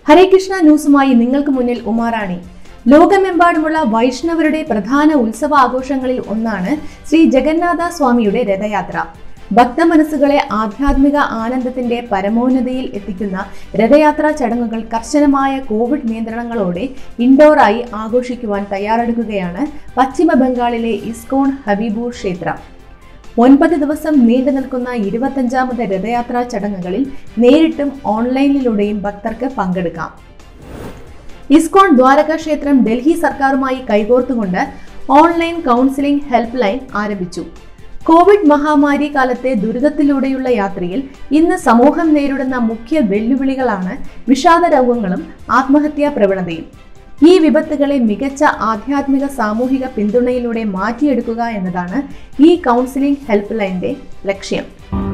ഹരേ കൃഷ്ണ ന്യൂസുമായി നിങ്ങൾക്ക് മുന്നിൽ ഉമാറാണി ലോകമെമ്പാടുമുള്ള വൈഷ്ണവരുടെ പ്രധാന ഉത്സവ ആഘോഷങ്ങളിൽ ഒന്നാണ് ശ്രീ ജഗന്നാഥ സ്വാമിയുടെ രഥയാത്ര ഭക്തമനസ്സുകളെ ആധ്യാത്മിക ആനന്ദത്തിന്റെ പരമോന്നതിയിൽ എത്തിക്കുന്ന രഥയാത്രാ ചടങ്ങുകൾ കർശനമായ കോവിഡ് നിയന്ത്രണങ്ങളോടെ ഇൻഡോറായി ആഘോഷിക്കുവാൻ തയ്യാറെടുക്കുകയാണ് പശ്ചിമ ബംഗാളിലെ ഇസ്കോൺ ഹബീബൂർ ക്ഷേത്രം ഒൻപത് ദിവസം നീണ്ടു നിൽക്കുന്ന ഇരുപത്തഞ്ചാമത് രഥയാത്രാ ചടങ്ങുകളിൽ നേരിട്ടും ഓൺലൈനിലൂടെയും ഭക്തർക്ക് പങ്കെടുക്കാം ഇസ്കോൺ ദ്വാരക ക്ഷേത്രം ഡൽഹി സർക്കാരുമായി കൈകോർത്തുകൊണ്ട് ഓൺലൈൻ കൗൺസിലിംഗ് ഹെൽപ്പ് ലൈൻ ആരംഭിച്ചു കോവിഡ് മഹാമാരി കാലത്തെ ദുരിതത്തിലൂടെയുള്ള യാത്രയിൽ ഇന്ന് സമൂഹം നേരിടുന്ന മുഖ്യ വെല്ലുവിളികളാണ് വിഷാദ രോഗങ്ങളും ആത്മഹത്യാ പ്രവണതയും ഈ വിപത്തുകളെ മികച്ച ആധ്യാത്മിക സാമൂഹിക പിന്തുണയിലൂടെ മാറ്റിയെടുക്കുക എന്നതാണ് ഈ കൗൺസിലിംഗ് ഹെൽപ്പ് ലൈൻ്റെ ലക്ഷ്യം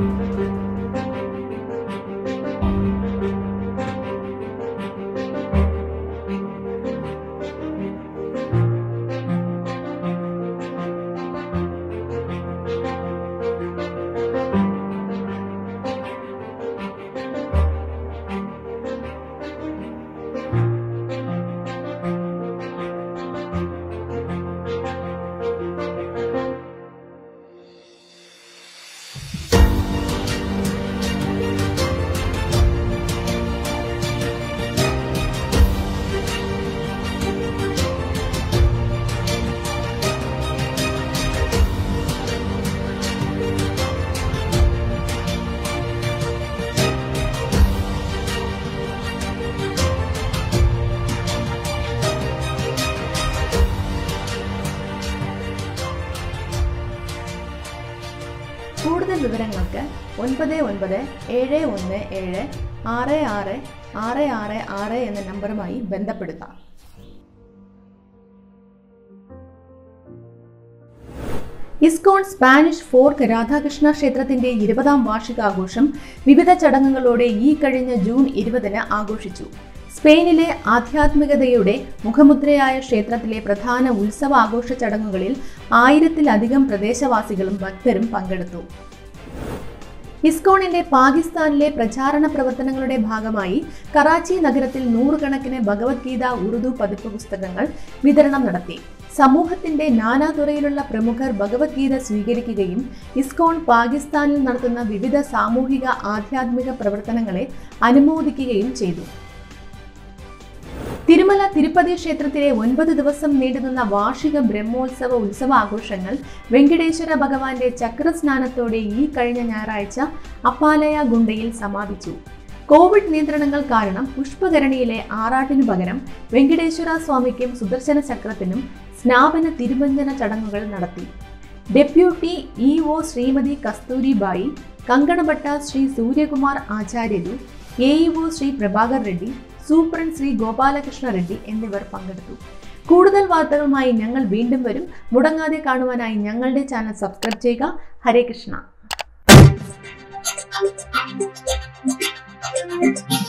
കൂടുതൽ വിവരങ്ങൾക്ക് ഒൻപത് ഒൻപത് ഏഴ് ഒന്ന് ഏഴ് ആറ് ആറ് ആറ് ആറ് ആറ് എന്ന നമ്പറുമായി ബന്ധപ്പെടുക ഇസ്കോൺ സ്പാനിഷ് ഫോർക്ക് രാധാകൃഷ്ണ ക്ഷേത്രത്തിന്റെ ഇരുപതാം വാർഷികാഘോഷം വിവിധ ചടങ്ങുകളോടെ ഈ കഴിഞ്ഞ ജൂൺ ഇരുപതിന് ആഘോഷിച്ചു സ്പെയിനിലെ ആധ്യാത്മികതയുടെ മുഖമുദ്രയായ ക്ഷേത്രത്തിലെ പ്രധാന ഉത്സവ ആഘോഷ ചടങ്ങുകളിൽ ആയിരത്തിലധികം പ്രദേശവാസികളും ഭക്തരും പങ്കെടുത്തു ഇസ്കോണിന്റെ പാകിസ്ഥാനിലെ പ്രചാരണ പ്രവർത്തനങ്ങളുടെ ഭാഗമായി കറാച്ചി നഗരത്തിൽ നൂറുകണക്കിന് ഭഗവത്ഗീത ഉറുദു പതിപ്പ് പുസ്തകങ്ങൾ വിതരണം നടത്തി സമൂഹത്തിന്റെ നാനാതുറയിലുള്ള പ്രമുഖർ ഭഗവത്ഗീത സ്വീകരിക്കുകയും ഇസ്കോൺ പാകിസ്ഥാനിൽ നടത്തുന്ന വിവിധ സാമൂഹിക ആധ്യാത്മിക പ്രവർത്തനങ്ങളെ അനുമോദിക്കുകയും ചെയ്തു തിരുമല തിരുപ്പതി ക്ഷേത്രത്തിലെ ഒൻപത് ദിവസം നീണ്ടുനിന്ന വാർഷിക ബ്രഹ്മോത്സവ ഉത്സവാഘോഷങ്ങൾ വെങ്കടേശ്വര ഭഗവാന്റെ ചക്രസ്നാനത്തോടെ ഈ കഴിഞ്ഞ ഞായറാഴ്ച അപ്പാലയ ഗുണ്ടയിൽ സമാപിച്ചു കോവിഡ് നിയന്ത്രണങ്ങൾ കാരണം പുഷ്പകരണിയിലെ ആറാട്ടിനു പകരം വെങ്കടേശ്വര സ്വാമിക്കും സുദർശന ചക്രത്തിനും സ്നാപന തിരുമഞ്ജന ചടങ്ങുകൾ നടത്തി deputy E O Shrimati Kasturibai Kankanabhatta Shri Suryakumar ആചാര്യരു A E O Shri Prabhakar Reddy superintendent Shri Gopalakrishna Reddy എന്നിവർ പങ്കെടുത്തു കൂടുതൽ വാർത്തകളുമായി ഞങ്ങൾ വീണ്ടും വരും മുടങ്ങാതെ കാണുവാനായി ഞങ്ങളുടെ ചാനൽ സബ്സ്ക്രൈബ് ചെയ്യുക ഹരേ കൃഷ്ണ